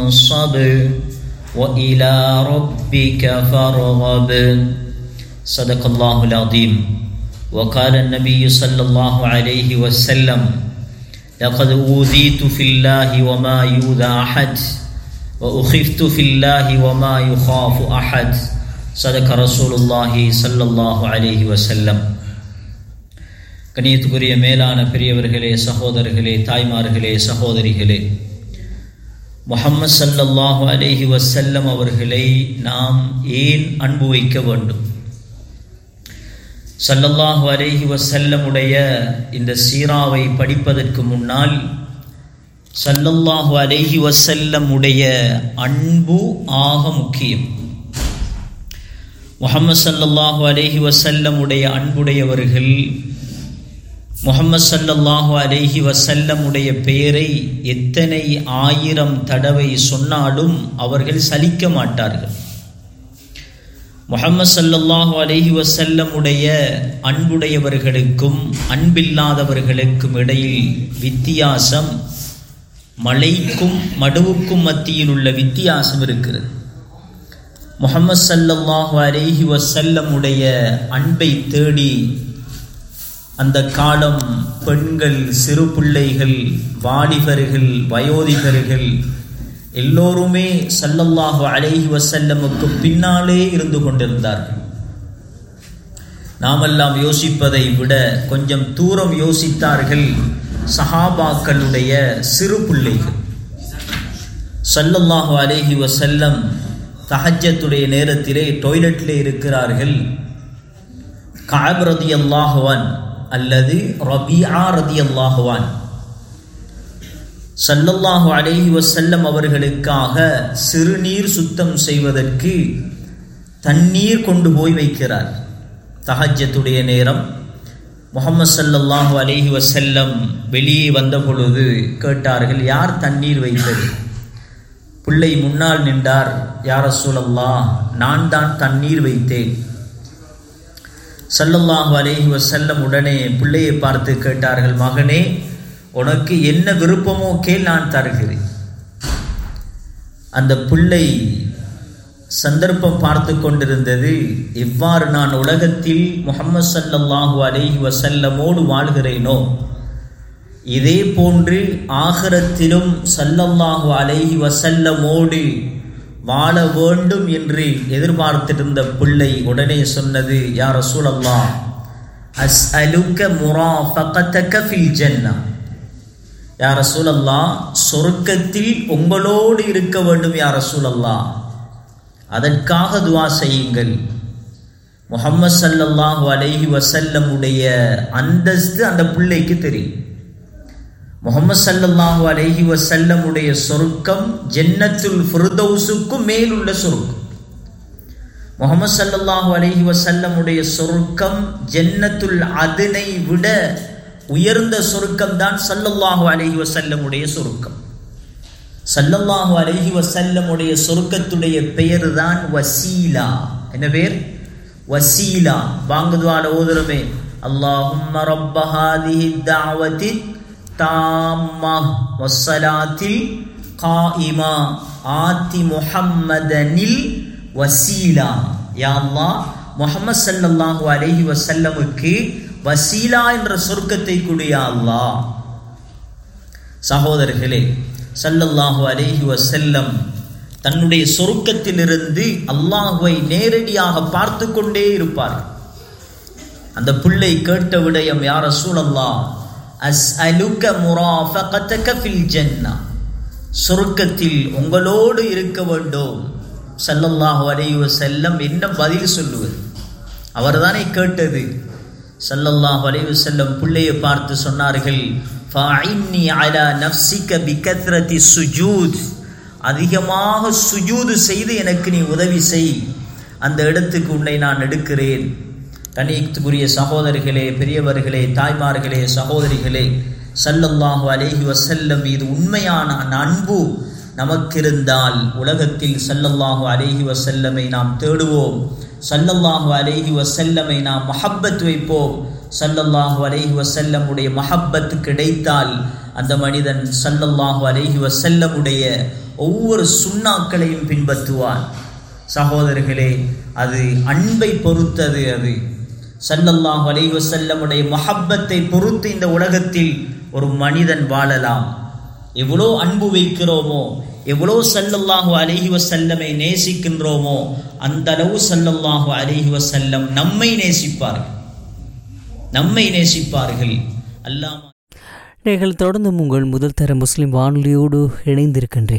فانصب وإلى ربك فارغب صدق الله العظيم وقال النبي صلى الله عليه وسلم لقد أوذيت في الله وما يؤذى أحد وأخفت في الله وما يخاف أحد صدق رسول الله صلى الله عليه وسلم கணியத்துக்குரிய மேலான பெரியவர்களே சகோதரர்களே தாய்மார்களே சகோதரிகளே முஹம்மது சல்லல்லாஹு அலைஹி வசல்லம் அவர்களை நாம் ஏன் அன்பு வைக்க வேண்டும் சல்லல்லாஹு அலைஹி வசல்லமுடைய இந்த சீராவை படிப்பதற்கு முன்னால் சல்லல்லாஹு அலைஹி வசல்லமுடைய அன்பு ஆக முக்கியம் முகமது சல்லல்லாஹு அலைஹி வசல்லமுடைய அன்புடையவர்கள் முகமது சல்லல்லாஹு அலைஹி வசல்லமுடைய பெயரை எத்தனை ஆயிரம் தடவை சொன்னாலும் அவர்கள் சலிக்க மாட்டார்கள் முகமது சல்லல்லாஹு அலைஹி வசல்லமுடைய அன்புடையவர்களுக்கும் அன்பில்லாதவர்களுக்கும் இடையில் வித்தியாசம் மலைக்கும் மடுவுக்கும் மத்தியில் உள்ள வித்தியாசம் இருக்கிறது முகமது சல்லல்லாஹு அலைஹி வசல்லமுடைய அன்பை தேடி அந்த காலம் பெண்கள் சிறு பிள்ளைகள் வாலிபர்கள் வயோதிகர்கள் எல்லோருமே சல்லல்லாஹு அலைஹி வசல்லமுக்கு பின்னாலே இருந்து கொண்டிருந்தார்கள் நாமெல்லாம் யோசிப்பதை விட கொஞ்சம் தூரம் யோசித்தார்கள் சஹாபாக்களுடைய சிறு பிள்ளைகள் சல்லல்லாஹு அலைஹி வசல்லம் தஹஜத்துடைய நேரத்திலே டொய்லெட்டிலே இருக்கிறார்கள் காப் ரதி அல்லாஹுவான் அல்லது ரபியா ரதி அல்லாஹுவான் சல்லல்லாஹு அலைஹி வசல்லம் அவர்களுக்காக சிறுநீர் சுத்தம் செய்வதற்கு தண்ணீர் கொண்டு போய் வைக்கிறார் தஹஜத்துடைய நேரம் முகமது சல்லல்லாஹு அலைஹி வசல்லம் வெளியே வந்த பொழுது கேட்டார்கள் யார் தண்ணீர் வைத்தது பிள்ளை முன்னால் நின்றார் யார சூழல்லா நான் தான் தண்ணீர் வைத்தேன் சல்லல்லாஹு அலேஹி வசல்லம் உடனே பிள்ளையை பார்த்து கேட்டார்கள் மகனே உனக்கு என்ன விருப்பமோ கேள் நான் தருகிறேன் அந்த பிள்ளை சந்தர்ப்பம் பார்த்து கொண்டிருந்தது எவ்வாறு நான் உலகத்தில் முகமது சல்லல்லாஹு அலேஹி வசல்லமோடு வாழ்கிறேனோ இதே போன்று ஆகரத்திலும் சல்லல்லாஹு அலைஹி வசல்லமோடு வாழ வேண்டும் என்று எதிர்பார்த்திருந்த பிள்ளை உடனே சொன்னது யார் ரசூலல்லா அஸ் அலுக்க முராஃபகத்தக ஃபில் ஜன்னா யார் ரசூலல்லா சொர்க்கத்தில் உங்களோடு இருக்க வேண்டும் யார் ரசூலல்லா அதற்காக துவா செய்யுங்கள் முகம்மது சல்லல்லாஹு அலைஹி வசல்லமுடைய அந்தஸ்து அந்த பிள்ளைக்கு தெரியும் முகமது சல்லல்லாஹு அலஹி வசல்லமுடைய சொருக்கம் ஜென்னத்துல் ஃபிர்தௌசுக்கும் மேலுள்ள சொருக்கம் முகமது சல்லல்லாஹு அலஹி வசல்லமுடைய சொருக்கம் ஜென்னத்துல் அதனை விட உயர்ந்த சொருக்கம் தான் சல்லல்லாஹு அலஹி வசல்லமுடைய சொருக்கம் சல்லல்லாஹு அலஹி வசல்லமுடைய சொருக்கத்துடைய பெயர் தான் வசீலா என்ன பேர் வசீலா வாங்குதுவாட ஓதுறமே அல்லாஹும் ரப்ப ஹாதிஹி தாவதி தாம்மா வசலாத்தில் காயிமா ஆத்தி முஹம்மதனில் வசீலா யா அல்லாஹ் முஹம்மது ஸல்லல்லாஹு அலைஹி வஸல்லமுக்கு வசீலா என்ற சொர்க்கத்தை கூடிய அல்லாஹ் சகோதரர்களே ஸல்லல்லாஹு அலைஹி வஸல்லம் தன்னுடைய சொருக்கத்திலிருந்து அல்லாஹுவை நேரடியாக பார்த்து கொண்டே இருப்பார் அந்த பிள்ளை கேட்ட விடயம் யார் ரசூலல்லா அஸ்அலுக முராஃபகத்தக ஃபில் ஜன்னா சொர்க்கத்தில் உங்களோடு இருக்க வேண்டும் சல்லல்லாஹு அலைஹி வஸல்லம் என்ன பதில் சொல்லுவது அவர்தானே கேட்டது சல்லல்லாஹு அலைஹி வஸல்லம் பிள்ளையை பார்த்து சொன்னார்கள் ஃபஇன்னி அலா நஃப்ஸிக பிகத்ரதி சுஜூத் அதிகமாக சுஜூது செய்து எனக்கு நீ உதவி செய் அந்த இடத்துக்கு உன்னை நான் எடுக்கிறேன் கணியத்துக்குரிய சகோதரிகளே பெரியவர்களே தாய்மார்களே சகோதரிகளே சல்லல்லாஹு அலைஹி வசல்லம் மீது உண்மையான அன்பு நமக்கிருந்தால் உலகத்தில் சல்லல்லாஹு அலைஹி வசல்லமை நாம் தேடுவோம் சல்லல்லாஹு அலைஹி வசல்லமை நாம் மஹப்பத் வைப்போம் சல்லல்லாஹு அலைஹி வசல்லமுடைய மஹப்பத் கிடைத்தால் அந்த மனிதன் சல்லல்லாஹு அலைஹி வசல்லமுடைய ஒவ்வொரு சுண்ணாக்களையும் பின்பற்றுவான் சகோதரர்களே அது அன்பை பொறுத்தது அது சல்லல்லாஹு அலைஹி வஸல்லமுடைய மஹப்பத்தை பொறுத்து இந்த உலகத்தில் ஒரு மனிதன் வாழலாம் எவ்வளோ அன்பு வைக்கிறோமோ எவ்வளோ சல்லல்லாஹு அலைஹி வஸல்லமை நேசிக்கின்றோமோ அந்த அளவு சல்லல்லாஹு அலைஹி வஸல்லம் நம்மை நேசிப்பார்கள் நம்மை நேசிப்பார்கள் அல்லாம நீங்கள் தொடர்ந்து உங்கள் முதல் தர முஸ்லிம் வானொலியோடு இணைந்திருக்கின்றீர்கள்